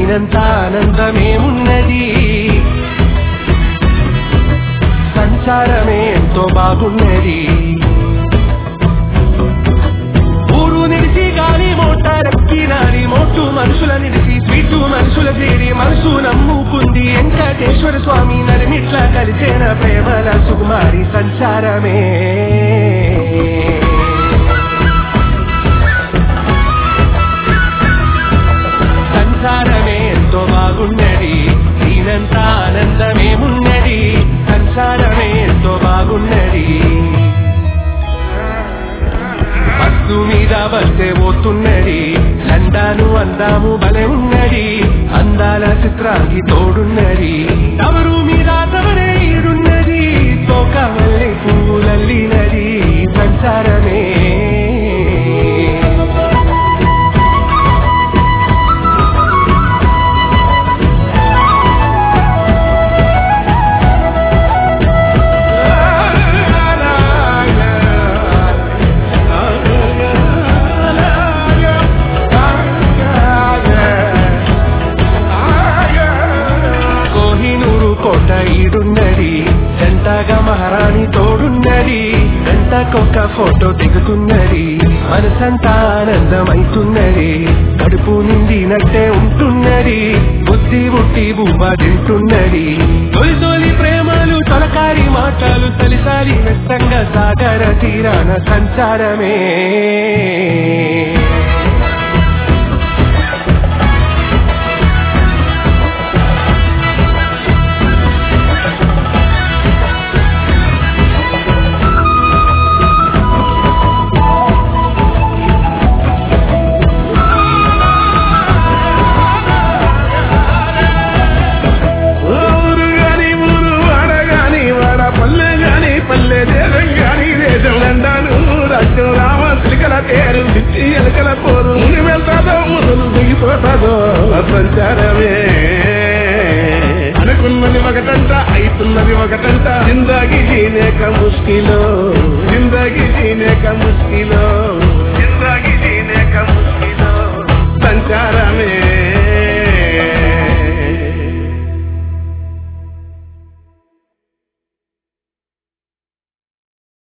దీనంత ఆనందమేమున్నది సంసారమే ఎంతో బాగున్నది ఊరు నిలిచి గాలి మోటారెక్కి నాలి మోటు మనుషుల నిలిచి స్వీటు మనుషుల చేరి మనసు నమ్ముకుంది వెంకటేశ్వర స్వామి నరిమిట్ల కలిసేన ప్రేమల సుకుమారి సంచారమే సంసారమే ఎంతో బాగున్నది దీనంత ఆనందమేమున్నది సంసారమే ఎంతో బాగున్నది బస్సు మీద బస్సే పోతున్నది లండాను అందాము బలే ఉన్నది అందాల చిత్రానికి తోడున్నది తవరు మీద తవరే ఈడున్నది తోక వల్లే పువ్వులల్లినది సంసారమే కోహినూరు కోట ఈడున్నది జంటగా మహారాణి తోడున్నది గంటకొక్క ఫోటో దిగుతున్నది మనసంతా ఆనందమైతున్నది కడుపు నిండినట్టే ఉంటున్నది బుద్ధి బుట్టి బువ్వ తింటున్నది తొలి తొలి ప్రేమలు తొలకారి మాటలు తలిసారి మెత్తంగా సాగర తీరాన సంచారమే ఊరు గాని ఊరు వాడ గాని వాడ పల్లె గాని పల్లె దేశం గాని దేశం లండాను రాజ్యం రామ సిలికల తేరు పిచ్చి ఎలకల పోరు ఊరి వెళ్తాదో ముసలు దిగిపోతాదో సంచారమే అనుకున్నది ఒకటంట అయితున్నది ఒకటంట జిందాగి జీనేక ముష్కిలో జిందాగి జీనేక ముష్కిలో